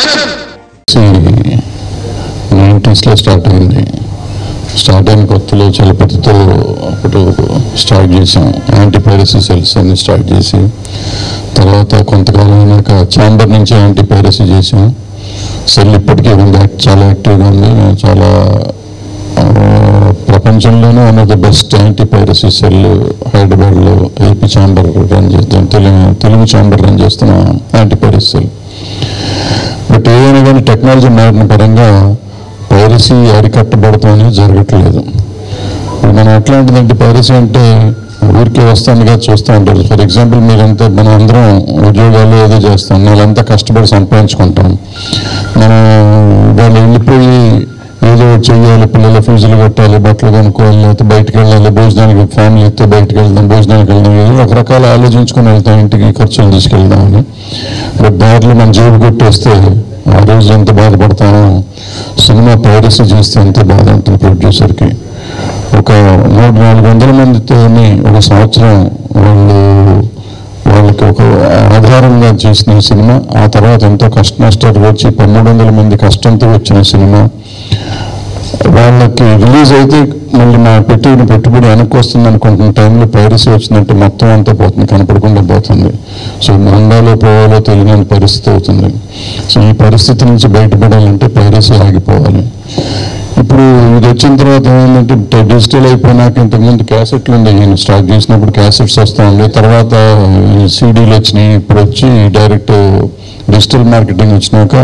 నైంటీస్లో start అయింది start అయిన కొత్తలో చలపతితో అప్పుడు స్టార్ట్ చేసాం యాంటీ పైరసీ సెల్స్ అన్ని స్టార్ట్ చేసి తర్వాత కొంతకాలం అయినాక ఛాంబర్ నుంచి యాంటీ పైరసీ చేసాం సెల్ ఇప్పటికీ ఉంది యాక్ట్- చాలా యాక్టివ్గా ఉంది చాలా ఆ, ప్రపంచంలోనే one of the best anti piracy cell హైదరాబాద్లో ఏపీ ఛాంబర్ రన్ చేస్తాం తెలుగు తెలుగు ఛాంబర్ రన్ చేస్తున్న యాంటీ పైరసీ సెల్ బట్ ఏదైనా కానీ టెక్నాలజీ మారిన పరంగా పైరసీ అరికట్టబడటం అనేది జరగట్లేదు ఇప్పుడు మనం ఎట్లాంటిదంటే పైరసీ అంటే ఊరికే వస్తానుగా చూస్తూ ఉంటారు ఫర్ ఎగ్జాంపుల్ మీరంతా మనం అందరం ఉద్యోగాలు ఏదో చేస్తాం వాళ్ళంతా కష్టపడి సంపాదించుకుంటాం మనం వాళ్ళు వెళ్ళిపోయి ఏదో ఒకటి చెయ్యాలి పిల్లల ఫీజులు కట్టాలి బట్టలు కొనుక్కోవాలి లేకపోతే బయటకు వెళ్ళాలి భోజనానికి ఫ్యామిలీ అయితే బయటకు వెళ్దాం భోజనానికి వెళ్దాం ఏదో రకరకాల ఆలోచించుకొని వెళ్తాం ఇంటికి ఖర్చులు తీసుకెళ్దామని బట్ దాంట్లో మన జేబు కొట్టేస్తే ఆ రోజు ఎంత బాధపడతామో సినిమా పైరసీ చేస్తే ఎంత బాధ ఉంటుంది ప్రొడ్యూసర్కి ఒక మూడు నాలుగు వందల మందితోని ఒక సంవత్సరం వాళ్ళు వాళ్ళకి ఒక ఆధారంగా చేసిన సినిమా ఆ తర్వాత ఎంతో కష్ట నష్టాలు వచ్చి పన్నెండు వందల మంది కష్టంతో వచ్చిన సినిమా వాళ్ళకి రిలీజ్ అయితే మళ్ళీ మా పెట్టిన పెట్టుబడి వెనక్కి వస్తుంది అనుకుంటున్న టైంలో పైరసీ వచ్చిందంటే మొత్తం అంతా పోతుంది కనపడకుండా పోతుంది సో మండాలో పోవాలో తెలియని పరిస్థితి అవుతుంది సో ఈ పరిస్థితి నుంచి బయటపడాలంటే పైరసీ ఆగిపోవాలి ఇప్పుడు ఇది వచ్చిన తర్వాత ఏమైందంటే డిజిటల్ అయిపోయినాక ఇంతకుముందు క్యాసెట్లు ఉండేవి నేను స్టార్ట్ చేసినప్పుడు క్యాసెట్స్ వస్తూ ఉండే తర్వాత సీడీలు వచ్చినాయి ఇప్పుడు వచ్చి డైరెక్ట్ డిజిటల్ మార్కెటింగ్ వచ్చినాక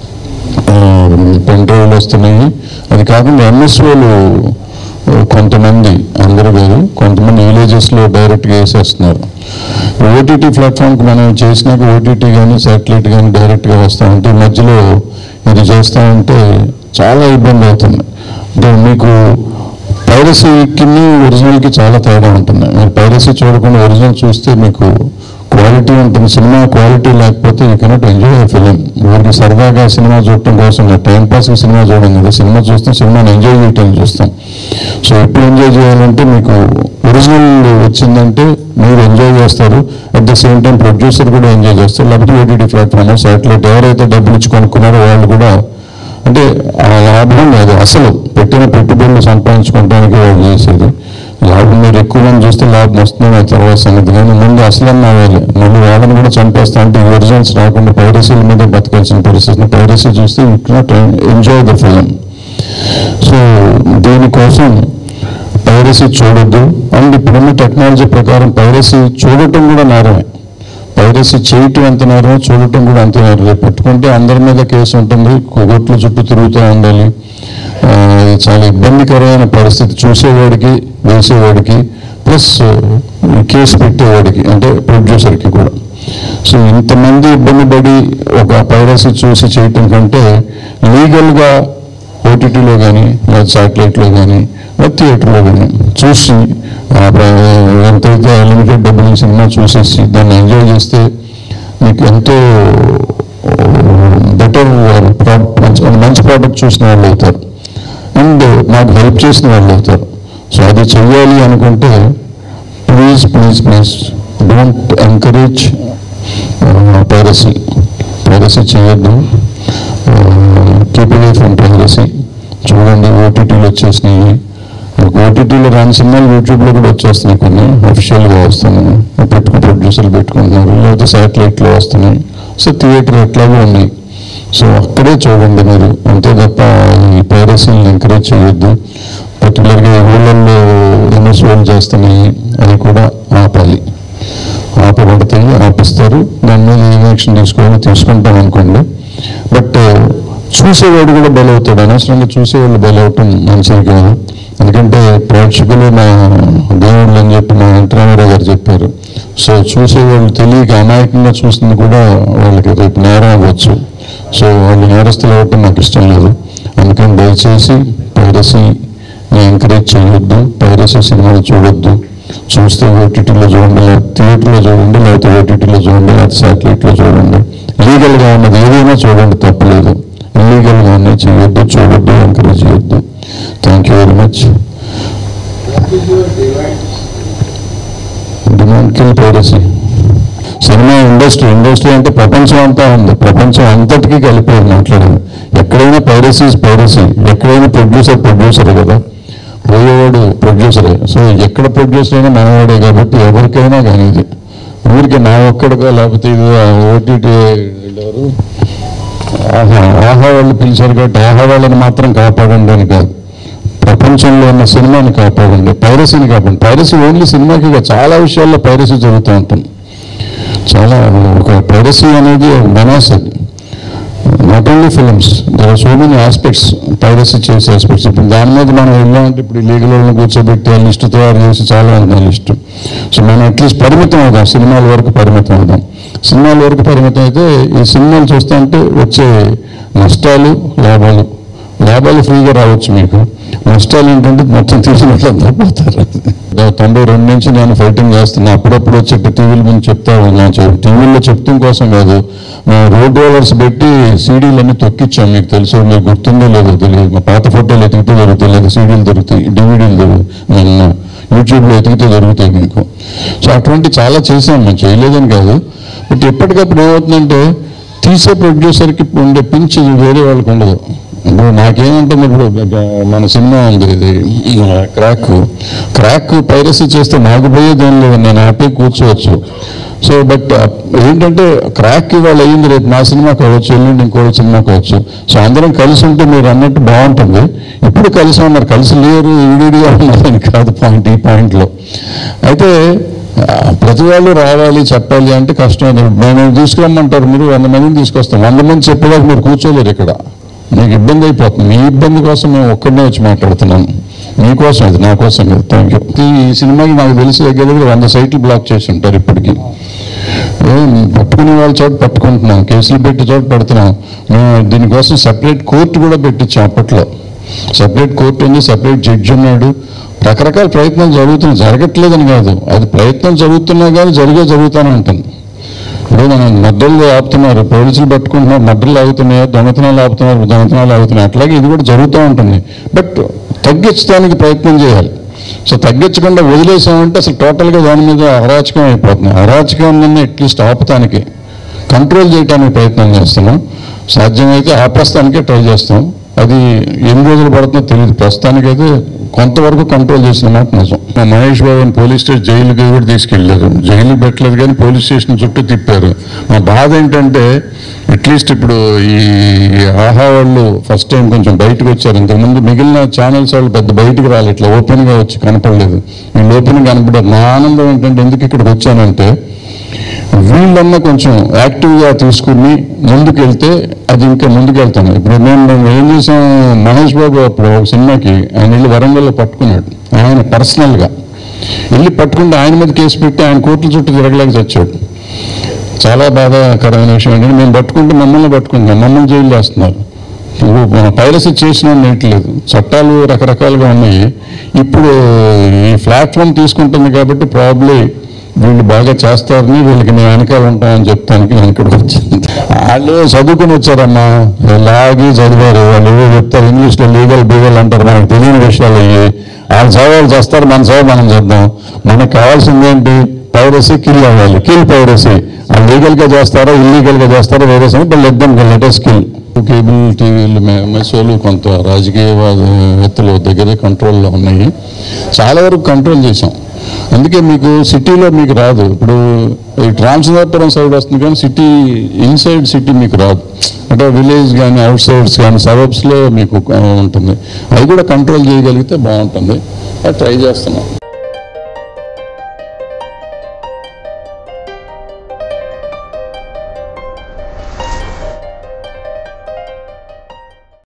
పెన్ డ్రైవ్లు వస్తున్నాయి అది కాకుండా ఎంఎస్ఓలు కొంతమంది అందరూ కాదు కొంతమంది విలేజెస్లో డైరెక్ట్గా వేసేస్తున్నారు ఓటీటీ ప్లాట్ఫామ్కి మనం చేసినాక ఓటీటీ కానీ శాటిలైట్ కానీ డైరెక్ట్గా వస్తూ ఉంటే ఈ మధ్యలో ఇది చేస్తూ ఉంటే చాలా ఇబ్బంది అవుతుంది అంటే మీకు పైరసీకి ఒరిజినల్కి చాలా తేడా ఉంటుంది మీరు పైరసీ చూడకుండా ఒరిజినల్ చూస్తే మీకు క్వాలిటీ ఉంటుంది సినిమా క్వాలిటీ లేకపోతే you cannot enjoy the film ఊరికి సరదాగా సినిమా చూడటం కోసం టైం పాస్కి సినిమా చూడడం కదా సినిమా చూస్తాం సినిమాని ఎంజాయ్ చేయటం చూస్తాం సో ఎప్పుడు ఎంజాయ్ చేయాలంటే మీకు ఒరిజినల్ వచ్చిందంటే మీరు ఎంజాయ్ చేస్తారు at the same time producer కూడా ఎంజాయ్ చేస్తారు లేకపోతే ఓటీటీ ప్లాట్ఫామ్ సాటిలైట్ ఎవరైతే డబ్బులు ఇచ్చి కొనుక్కున్నారో వాళ్ళు కూడా అంటే ఆ లాభం లేదు అసలు పెట్టిన పెట్టుబడులు సంపాదించుకోవడానికి వాళ్ళు చేసేది లాభం మీరు ఎక్కువ మంది చూస్తే లాభం వస్తుంది ఆ తర్వాత సంగతి కానీ ముందు అసలన్న అవ్వాలి మళ్ళీ వాళ్ళని కూడా చంపేస్తా అంటే ఒరిజినల్స్ రాకుండా పైరసీల మీద బతకాల్సిన పరిస్థితి పైరసీ చూస్తే you cannot enjoy the film so దీనికోసం పైరసీ చూడొద్దు అండ్ ఇప్పుడున్న టెక్నాలజీ ప్రకారం పైరసీ చూడటం కూడా నేరమే పైరసీ చేయటం ఎంత నేరం చూడటం కూడా అంతే నేరం రేపు పెట్టుకుంటే అందరి మీద కేసు ఉంటుంది కోర్టుల చుట్టూ తిరుగుతూ ఉండాలి ఆ, ఇది చాలా ఇబ్బందికరమైన పరిస్థితి చూసేవాడికి వేసేవాడికి ప్లస్ కేసు పెట్టేవాడికి అంటే ప్రొడ్యూసర్కి కూడా సో ఇంతమంది ఇబ్బంది పడి ఒక పైరసీ చూసి చేయటం కంటే లీగల్గా ఓటీటీలో కానీ లేదా శాటిలైట్లో కానీ లేదా థియేటర్లో కానీ చూసి ఆ ప్ర- ఎంతైతే లిమిటెడ్ డబ్బులు సినిమా చూసేసి దాన్ని ఎంజాయ్ చేస్తే మీకు ఎంతో బెటర్ మంచి మంచి ప్రోడక్ట్ చూసిన వాళ్ళు అవుతారు అండ్ మాకు హెల్ప్ చేసిన వాళ్ళు అవుతారు సో అది చెయ్యాలి అనుకుంటే please please please don't encourage piracy piracy చేయొద్దు కీప్ అవే ఫ్రమ్ పైరసీ చూడండి ఓటీటీలు వచ్చేసినాయి ఓటీటీలో రాని సినిమాలు యూట్యూబ్లో కూడా వచ్చేస్తున్నాయి కొన్ని అఫిషియల్గా వస్తున్నాయి పెట్టుకు ప్రొడ్యూసర్లు పెట్టుకుంటున్నారు లేకపోతే శాటిలైట్లో వస్తున్నాయి సో థియేటర్ ఎట్లాగో ఉన్నాయి సో అక్కడే చూడండి మీరు అంతే తప్ప ఈ పైరసీని ఎంకరేజ్ చేయొద్దు పర్టికులర్గా ఈ ఊళ్ళల్లో ఎన్ఎస్ఓలు చేస్తున్నాయి అవి కూడా ఆపాలి ఆపబడతాయి ఆపిస్తారు దాని మీద ఏం యాక్షన్ తీసుకోవాలో తీసుకుంటాం అనుకోండి బట్ చూసేవాడు కూడా బలవుతాడు అనవసరంగా చూసేవాళ్ళు బలవటం మంచిది కాదు ఎందుకంటే ప్రేక్షకులు మా దేవుళ్ళు అని చెప్పి మా వెంకటరామారావు గారు చెప్పారు సో చూసేవాళ్ళు తెలియక అమాయకంగా చూసింది కూడా వాళ్ళకి రేపు నేరం అవ్వచ్చు సో వాళ్ళు నేరస్తులు అవ్వటం నాకు ఇష్టం లేదు అందుకని దయచేసి పైరసీని ఎంకరేజ్ చేయొద్దు పైరసీ సినిమాలు చూడొద్దు చూస్తే ఓటీటీలో చూడండి లేదా థియేటర్లో చూడండి లేకపోతే ఓటీటీలో చూడండి లేకపోతే శాటిలైట్లో చూడండి లీగల్గా ఉన్నది ఏదైనా చూడండి తప్పలేదు ఇల్లీగల్గా ఉన్నాయి చేయొద్దు చూడొద్దు ఎంకరేజ్ చేయొద్దు thank you very much demand kill piracy cinema industry industry అంటే ప్రపంచం అంతా ఉంది ప్రపంచం అంతటికీ కలిపి మాట్లాడాను ఎక్కడైనా పైరసీ పైరసీ ఎక్కడైనా ప్రొడ్యూసర్ ప్రొడ్యూసరే కదా పోయేవాడు ప్రొడ్యూసరే సో ఎక్కడ ప్రొడ్యూసర్ అయినా మనవాడే కాబట్టి ఎవరికైనా కానీ ఇది ఊరికి నా ఒక్కడిగా లేకపోతే ఇది ఓటీటీ ఎవరు ఆహా ఆహా వాళ్ళు పిలిచారు కాబట్టి ఆహా వాళ్ళని మాత్రం కాపాడండి అని కాదు ప్రపంచంలో ఉన్న సినిమాని కాపాడండి పైరసీని కాపాడండి పైరసీ ఓన్లీ సినిమాకి కాదు, చాలా విషయాల్లో పైరసీ జరుగుతూ ఉంటుంది చాలా ఒక పైరసీ అనేది మెనాస్ అది not only films there are so many aspects piracy చేసే ఆస్పెక్ట్స్ ఇప్పుడు దాని మీద మనం వెళ్ళామంటే ఇప్పుడు లీగల్ వాళ్ళని కూర్చోబెట్టి ఆ లిస్టు తయారు చేసి చాలా ఉంది ఆ లిస్టు సో మనం అట్లీస్ట్ పరిమితం అవుదాం సినిమాల వరకు పరిమితం అవుదాం సినిమాల వరకు పరిమితం అయితే ఈ సినిమాలు చూస్తా అంటే వచ్చే నష్టాలు లాభాలు లాభాలు ఫ్రీగా రావచ్చు మీకు నష్టాలు ఏంటంటే మొత్తం తీసిన వాళ్ళంతా పోతారు దా- తొంభై రెండు నుంచి నేను ఫైటింగ్ చేస్తున్నా అప్పుడప్పుడు వచ్చి టీవీల ముందు చెప్తా ఉన్నాను చెప్- టీవీల్లో చెప్తాం కోసం కాదు మేము రోడ్ రోలర్స్ పెట్టి సీడీలన్నీ తొక్కిచ్చాం మీకు తెలుసు మీకు గుర్తుందో లేదో తెలియదు మా పాత ఫోటోలు ఎతికితే దొరుకుతాయి లేదా సీడీలు దొరుకుతాయి డివిడీలు దొరుకుతాయి యూట్యూబ్లో ఎతికితే దొరుకుతాయి మీకు సో అటువంటి చాలా చేసాం మేము చేయలేదని కాదు బట్ ఎప్పటికప్పుడు ఏమవుతుందంటే తీసే ప్రొడ్యూసర్కి ఉండే పింఛ్ వేరే వాళ్ళకి ఉండదు ఇప్పుడు నాకేమంటుంది ఇప్పుడు మన సినిమా ఉంది ఇది క్రాక్ క్రాక్ పైరసీ చేస్తే నాకు పోయేది ఏం లేదు నేను హ్యాపీ కూర్చోవచ్చు సో బట్ ఏంటంటే క్రాక్ ఇవాళ అయ్యింది రేపు నా సినిమా కావచ్చు ఎల్లుండి ఇంకో సినిమా కావచ్చు సో అందరం కలిసి ఉంటే మీరు అన్నట్టు బాగుంటుంది ఇప్పుడు కలిసి ఉన్నారు కలిసి లేరు ఈడీగా ఉన్నారని కాదు పాయింట్ ఈ పాయింట్లో అయితే ఆ, ప్రతి వాళ్ళు రావాలి చెప్పాలి అంటే కష్టం అది. మేము తీసుకురమ్మంటారు మీరు వంద మందిని తీసుకొస్తాం వంద మంది చెప్పేదాకా మీరు కూర్చోలేరు ఇక్కడ మీకు ఇబ్బంది అయిపోతుంది మీ ఇబ్బంది కోసం మేము ఒక్కడనే వచ్చి మాట్లాడుతున్నాం మీకోసం అది నా కోసం కాదు థ్యాంక్ యూ ఈ సినిమాకి నాకు తెలిసి దగ్గర దగ్గర వంద సైట్లు బ్లాక్ చేసి ఉంటారు ఇప్పటికీ ఏం పట్టుకునే వాళ్ళ చోట పట్టుకుంటున్నాం కేసులు పెట్టి చోట పెడుతున్నాం మేము దీనికోసం సపరేట్ కోర్టు కూడా పెట్టించాం అప్పట్లో సపరేట్ కోర్టు ఉంది సపరేట్ జడ్జి ఉన్నాడు రకరకాల ప్రయత్నాలు జరుగుతున్నాయి జరగట్లేదని కాదు అది ప్రయత్నం జరుగుతున్నా కానీ జరిగే జరుగుతూనే ఉంటుంది ఇప్పుడు మనం మడ్డలు ఆపుతున్నారు పోలీసులు పట్టుకుంటున్నారు మడ్డలు ఆగుతున్నాయి దొంగతనాలు ఆపుతున్నారు దొంగతనాలు ఆగుతున్నాయి అట్లాగే ఇది కూడా జరుగుతూ ఉంటుంది బట్ తగ్గించడానికి ప్రయత్నం చేయాలి సో తగ్గించకుండా వదిలేసామంటే అసలు టోటల్గా దాని మీద అరాచకం అయిపోతుంది అరాచకాన్ని అట్లీస్ట్ ఆపటానికి కంట్రోల్ చేయడానికి ప్రయత్నం చేస్తున్నాం సాధ్యమైతే ఆపేస్తానికే ట్రై చేస్తాం అది ఎన్ని రోజులు పడుతుందో తెలియదు ప్రస్తుతానికైతే కొంతవరకు కంట్రోల్ చేసిన మాట నిజం మా మహేష్ బాబుని పోలీస్ స్టేషన్ జైలుకి కూడా తీసుకెళ్ళారు జైలు పెట్టలేదు కానీ పోలీస్ స్టేషన్ చుట్టూ తిప్పారు మా బాధ ఏంటంటే అట్లీస్ట్ ఇప్పుడు ఈ ఆహా వాళ్ళు ఫస్ట్ టైం కొంచెం బయటకు వచ్చారు ఇంతకుముందు మిగిలిన ఛానల్స్ వాళ్ళు పెద్ద బయటకు రాలేదు ఇట్లా ఓపెన్గా వచ్చి కనపడలేదు వీళ్ళు ఓపెన్గా కనపడారు నా ఆనందం ఏంటంటే ఎందుకు ఇక్కడికి వచ్చానంటే వీళ్ళన్నా కొంచెం యాక్టివ్గా తీసుకుని ముందుకు వెళ్తే అది ఇంకా ముందుకు వెళ్తాను ఇప్పుడు మేము మేము ఏం చేసాం మహేష్ బాబు అప్పుడు ఒక సినిమాకి ఆయన వెళ్ళి వరంగల్లో పట్టుకున్నాడు ఆయన పర్సనల్గా వెళ్ళి పట్టుకుంటే ఆయన మీద కేసు పెట్టి ఆయన కోర్టుల చుట్టూ తిరగలేక చచ్చాడు చాలా బాధాకరమైన విషయం ఏంటంటే మేము పట్టుకుంటే మమ్మల్ని పట్టుకుంటాం మమ్మల్ని జైలు వేస్తున్నారు పైరసీ చేసిన నేట్లేదు చట్టాలు రకరకాలుగా ఉన్నాయి ఇప్పుడు ఈ ప్లాట్ఫామ్ తీసుకుంటుంది కాబట్టి ప్రాబ్లీ వీళ్ళు బాగా చేస్తారని వీళ్ళకి నేను వెనకాల ఉంటామని చెప్తానికి నేను ఇక్కడికి వచ్చింది వాళ్ళు చదువుకుని వచ్చారమ్మా లాగి చదివారు వాళ్ళు ఏవో చెప్తారు ఇంగ్లీష్లో లీగల్ బీగల్ అంటారు మనకు తెలియని విషయాలు అయ్యి వాళ్ళు చదవాలి చేస్తారు మన చదువు మనం చేద్దాం మనకు కావాల్సింది ఏంటి పైరసీ కిల్ అవ్వాలి కిల్ పైరసీ వాళ్ళు లీగల్గా చేస్తారో ఇల్లీగల్గా చేస్తారో వేరే వాళ్ళు ఇద్దాం లెటర్ స్కిల్ కేబుల్ టీవీలు ఎంఎస్ఓలు కొంత రాజకీయవాద వ్యక్తులు దగ్గర కంట్రోల్లో ఉన్నాయి చాలా వరకు కంట్రోల్ చేసాం అందుకే మీకు సిటీలో మీకు రాదు ఇప్పుడు ఈ ట్రాన్స్ఫార్పురం సైడ్ వస్తుంది కానీ సిటీ ఇన్సైడ్ సిటీ మీకు రాదు అంటే విలేజ్ కానీ అవుట్ సైడ్స్ కానీ సబబ్స్లో మీకు ఆ, ఉంటుంది అవి కూడా కంట్రోల్ చేయగలిగితే బాగుంటుంది అది ట్రై చేస్తున్నాం